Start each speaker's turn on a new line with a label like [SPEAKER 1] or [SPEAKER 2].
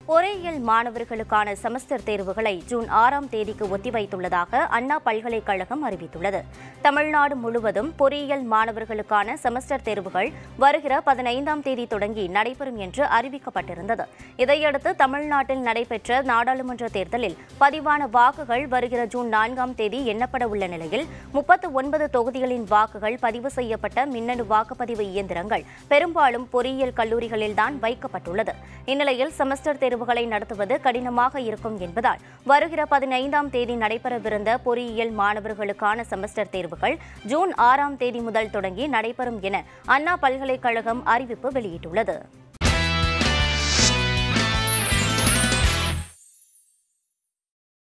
[SPEAKER 1] பொறியியல் மாணவர்களுக்கான செமஸ்டர் தேர்வுகளை ஜூன் ஆறாம் தேதிக்கு ஒத்திவைத்துள்ளதாக அண்ணா பல்கலைக்கழகம் அறிவித்துள்ளது தமிழ்நாடு முழுவதும் பொறியியல் மாணவர்களுக்கான செமஸ்டர் தேர்வுகள் வருகிற பதினைந்தாம் தேதி தொடங்கி நடைபெறும் என்று அறிவிக்கப்பட்டிருந்தது இதையடுத்து தமிழ்நாட்டில் நடைபெற்ற நாடாளுமன்ற தேர்தலில் பதிவான வாக்குகள் வருகிற ஜூன் நான்காம் தேதி எண்ணப்பட உள்ள நிலையில் முப்பத்து ஒன்பது தொகுதிகளின் வாக்குகள் பதிவு செய்யப்பட்ட மின்னணு வாக்குப்பதிவு இயந்திரங்கள் பெரும்பாலும் பொறியியல் கல்லூரிகளில்தான் வைக்கப்பட்டுள்ளது இந்நிலையில் செமஸ்டர் தேர்வுகளை நடத்துவது கடினமாக இருக்கும் என்பதால் வருகிற பதினைந்தாம் தேதி நடைபெறவிருந்த பொறியியல் மாணவர்களுக்கான செமஸ்டர் தேர்வுகள் ஜூன் ஆறாம் தேதி முதல் தொடங்கி நடைபெறும் என அண்ணா பல்கலைக்கழகம் அறிவிப்பு வெளியிட்டுள்ளது